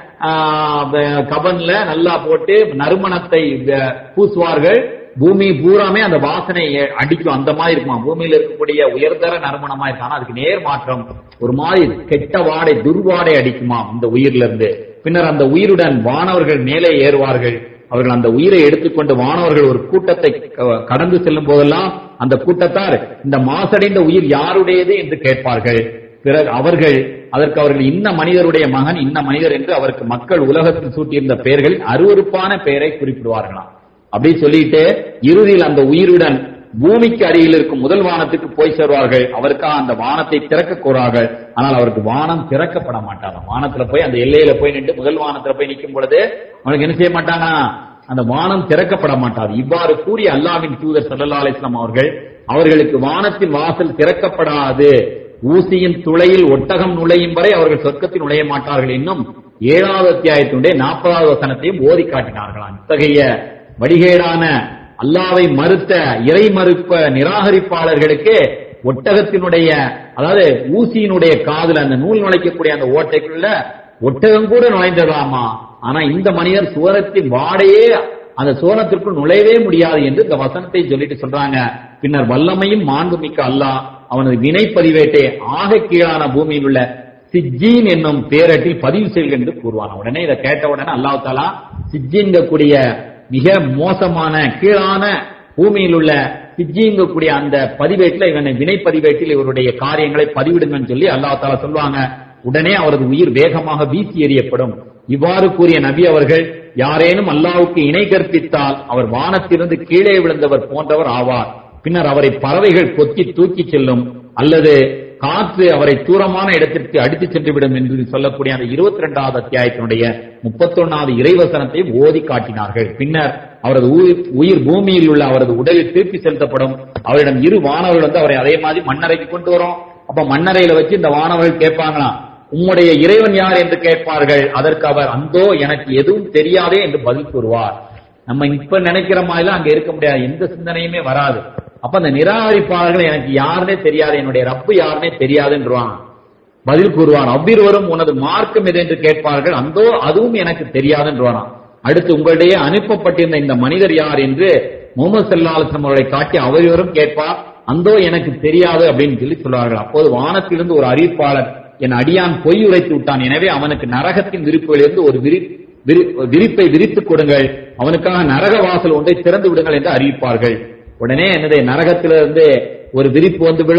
ஆஹ், வ- கபன்ல நல்லா போட்டு நறுமணத்தை வ- பூசுவார்கள் பூமி பூராமே அந்த வாசனை அடிக்கும் அந்த மாதிரி இருக்குமா பூமியில இருக்கக்கூடிய உயர்தர நறுமணமா இருக்கும் ஆனா அதுக்கு நேர் மாற்றம் ஒரு மாதிரி கெட்ட வாடை துர்வாடை அடிக்குமா இந்த உயிர்ல இருந்து பின்னர் அந்த உயிருடன் வானவர்கள் மேலே ஏறுவார்கள் அவர்கள் அந்த உயிரை எடுத்துக்கொண்டு வானவர்கள் ஒரு கூட்டத்தை க- கடந்து செல்லும் போதெல்லாம் அந்த கூட்டத்தார் இந்த மாசடைந்த உயிர் யாருடையது என்று கேட்பார்கள் பிறகு அவர்கள் அதற்கு அவர்கள் இன்ன மனிதருடைய மகன் இன்ன மனிதர் என்று அவருக்கு மக்கள் உலகத்தில் சூட்டியிருந்த பெயர்கள் அருவருப்பான பெயரை குறிப்பிடுவார்களாம் அப்படி சொல்லிட்டு இறுதியில் அந்த உயிருடன் பூமிக்கு அருகில் இருக்கும் முதல் வானத்துக்கு போய் சேர்வார்கள் அவருக்காக அந்த வானத்தை திறக்க கூறார்கள் ஆனால் அவருக்கு வானம் திறக்கப்பட மாட்டாங்க வானத்துல போய் அந்த எல்லையில போய் நின்று முதல் வானத்துல போய் நிற்கும் பொழுது அவனுக்கு என்ன செய்ய மாட்டானா அந்த வானம் திறக்கப்பட மாட்டாது இவ்வாறு கூறிய அல்லாவின் தூதர் ஸல்லல்லாஹு அலைஹி வஸல்லம் அவர்கள் அவர்களுக்கு வானத்தின் வாசல் திறக்கப்படாது ஊசியின் துளையில் ஒட்டகம் நுழையும் வரை அவர்கள் சொர்க்கத்தில் நுழைய மாட்டார்கள் என்னும் ஏழாவது அத்தியாயத்தினுடைய நாற்பதாவது வசனத்தையும் ஓதி காட்டினார்களாம் இத்தகைய வடிகேடான அல்லாவை மறுத்த இறை மறுப்ப நிராகரிப்பாளர்களுக்கு ஒட்டகத்தினுடைய அதாவது ஊசியினுடைய காதுல அந்த நூல் நுழைக்கக்கூடிய அந்த ஓட்டைக்குள்ள ஒட்டகம் கூட நுழைந்ததாமா ஆனா இந்த மனிதர் சுவரத்தின் வாடையே அந்த சோனத்திற்குள் நுழையவே முடியாது என்று இந்த வசனத்தை சொல்லிட்டு சொல்றாங்க பின்னர் வல்லமையும் மாண்புமிக்க அல்லாஹ் அவனது வினை பதிவேட்டை ஆக கீழான பூமியில் உள்ள சிஜ்ஜீன் என்னும் பேரட்டில் பதிவு செய்க என்று கூறுவான் உடனே இதை கேட்ட உடனே அல்லாஹ் தாலா சிஜ்ஜிங்கக்கூடிய மிக மோசமான கீழான பூமியில் உள்ள சிஜ்ஜிங்கக்கூடிய அந்த பதிவேட்டில் இவனை வினை பதிவேட்டில் இவருடைய காரியங்களை பதிவிடுங்கன்னு சொல்லி அல்லாஹ் தாலா சொல்லுவாங்க உடனே அவரது உயிர் வேகமாக வீசி எறியப்படும் இவ்வாறு கூறிய நபி அவர்கள் யாரேனும் அல்லாஹ்வுக்கு இணை கற்பித்தால் அவர் வானத்திலிருந்து கீழே விழுந்தவர் போன்றவர் ஆவார் பின்னர் அவரை பறவைகள் கொத்தி தூக்கிச் செல்லும் அல்லது காற்று அவரை தூரமான இடத்திற்கு அடித்துச் சென்றுவிடும் என்று சொல்லக்கூடிய அந்த இருபத்தி ரெண்டாவது அத்தியாயத்தினுடைய முப்பத்தொன்னாவது இறைவசனத்தை ஓதி காட்டினார்கள் பின்னர் அவரது உயிர்- உயிர் பூமியில் உள்ள அவரது உடலில் திருப்பி செலுத்தப்படும் அவரிடம் இரு வானவர்கள் வந்து அவரை அதே மாதிரி மண்ணறைக்கு கொண்டு வரும் அப்ப மண்ணறையில வச்சு இந்த வானவர்கள் கேட்பாங்களாம் உம்முடைய இறைவன் யார் என்று கேட்பார்கள் அதற்கு அவர் அந்தோ எனக்கு எதுவும் தெரியாதே என்று பதில் கூறுவார் நம்ம இப்ப நினைக்கிற மாதிரிலாம் அங்க இருக்க முடியாது எந்த சிந்தனையுமே வராது அப்ப அந்த நிராகரிப்பாளர்கள் எனக்கு யாருனே தெரியாது என்னுடைய ரப்பு யாருனே தெரியாதுன்றான் பதில் கூறுவான் அவ்விருவரும் உனது மார்க்கம் எது என்று கேட்பார்கள் அந்தோ அதுவும் எனக்கு தெரியாதுன்றானாம் அடுத்து உங்களிடையே அனுப்பப்பட்டிருந்த இந்த மனிதர் யார் என்று முகமது சல்லாஹம் அவர்களை காட்டி அவரிவரும் கேட்பார் அந்தோ எனக்கு தெரியாது அப்படின்னு சொல்லி சொல்வார்கள் அப்போது வானத்திலிருந்து ஒரு அறிவிப்பாளர் என் அடியான் பொய் உரைத்து விட்டான் எனவே அவனுக்கு நரகத்தின் விரிப்புகளிலிருந்து ஒரு விரி விரி- விரிப்பை விரித்துக் கொடுங்கள் அவனுக்காக நரக வாசல் ஒன்றை திறந்து விடுங்கள் என்று அறிவிப்பார்கள் உடனே என்னது நரகத்திலிருந்து ஒரு விரிப்பு வந்து விழும்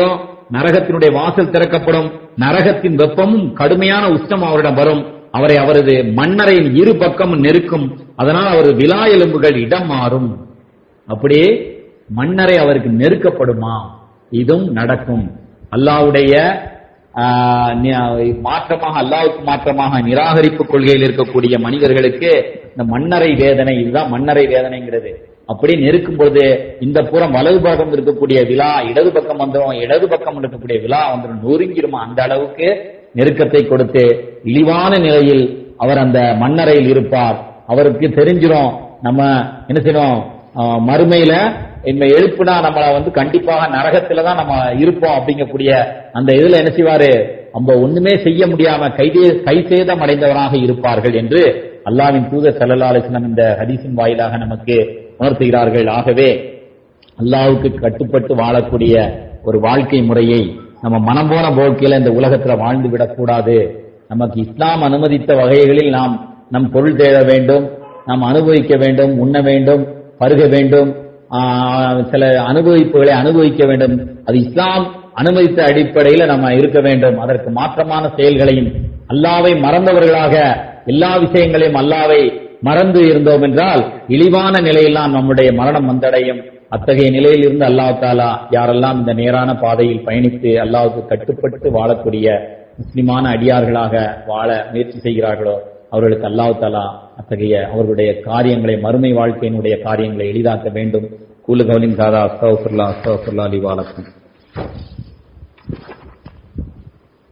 நரகத்தினுடைய வாசல் திறக்கப்படும் நரகத்தின் வெப்பமும் கடுமையான உஷ்ணம் அவரிடம் வரும் அவரை அவரது மன்னரையின் இரு பக்கமும் நெருக்கும் அதனால் அவரது விலா எலும்புகள் இடம் மாறும் அப்படியே மன்னரை அவருக்கு நெருக்கப்படுமா இதுவும் நடக்கும் அல்லாவுடைய ஆஹ், நி- மாற்றமாக அல்லாவுக்கு மாற்றமாக நிராகரிப்பு கொள்கையில் இருக்கக்கூடிய மனிதர்களுக்கு இந்த மன்னரை வேதனை இதுதான் மன்னரை வேதனைங்கிறது அப்படி நெருக்கும் பொழுது இந்த புறம் வலது பக்கம் இருக்கக்கூடிய விழா இடது பக்கம் வந்துடும் இடது பக்கம் இருக்கக்கூடிய விழா வந்துடும் நொறுங்கிருமா அந்த அளவுக்கு நெருக்கத்தை கொடுத்து இழிவான நிலையில் அவர் அந்த மன்னரையில் இருப்பார் அவருக்கு தெரிஞ்சிரும் நம்ம என்ன செய்யணும் ஆஹ், மறுமையில இந்த எழுப்புனா நம்மள வந்து கண்டிப்பாக நரகத்துல தான் நம்ம இருப்போம் அப்படிங்கக்கூடிய அந்த இதுல என்ன செய்வாரு நம்ம ஒண்ணுமே செய்ய முடியாம கைதே கை சேதம் அடைந்தவராக இருப்பார்கள் என்று அல்லாவின் தூதர் ஸல்லல்லாஹு அலைஹி வஸல்லம் இந்த ஹதீஸின் வாயிலாக நமக்கு உணர்த்துகிறார்கள் ஆகவே அல்லாஹ்வுக்கு கட்டுப்பட்டு வாழக்கூடிய ஒரு வாழ்க்கை முறையை நம்ம மனம் போன போக்கில இந்த உலகத்துல வாழ்ந்து விடக்கூடாது நமக்கு இஸ்லாம் அனுமதித்த வகைகளில் நாம் நம் பொருள் தேட வேண்டும் நாம் அனுபவிக்க வேண்டும் உண்ண வேண்டும் பருக வேண்டும் ஆஹ், சில அனுபவிப்புகளை அனுபவிக்க வேண்டும் அது இஸ்லாம் அனுமதித்த அடிப்படையில் நம்ம இருக்க வேண்டும் அதற்கு மாற்றமான செயல்களையும் அல்லாவை மறந்தவர்களாக எல்லா விஷயங்களையும் அல்லாவை மறந்து இருந்தோம் என்றால் இழிவான நிலையெல்லாம் நம்முடைய மரணம் வந்தடையும் அத்தகைய நிலையில் இருந்து அல்லாஹ் தாலா யாரெல்லாம் இந்த நேரான பாதையில் பயணித்து அல்லாஹ்வுக்கு கட்டுப்பட்டு வாழக்கூடிய முஸ்லிமான அடியார்களாக வாழ முயற்சி செய்கிறார்களோ அவர்களுக்கு அல்லாஹ் தாலா அத்தகைய அவர்களுடைய காரியங்களை மறுமை வாழ்க்கையினுடைய காரியங்களை எளிதாக்க வேண்டும் கூலு கவலின் சாதா அஸ்தோஃபுல்லா அஸ்தோஃபுல்லா அலி வாலக்கும்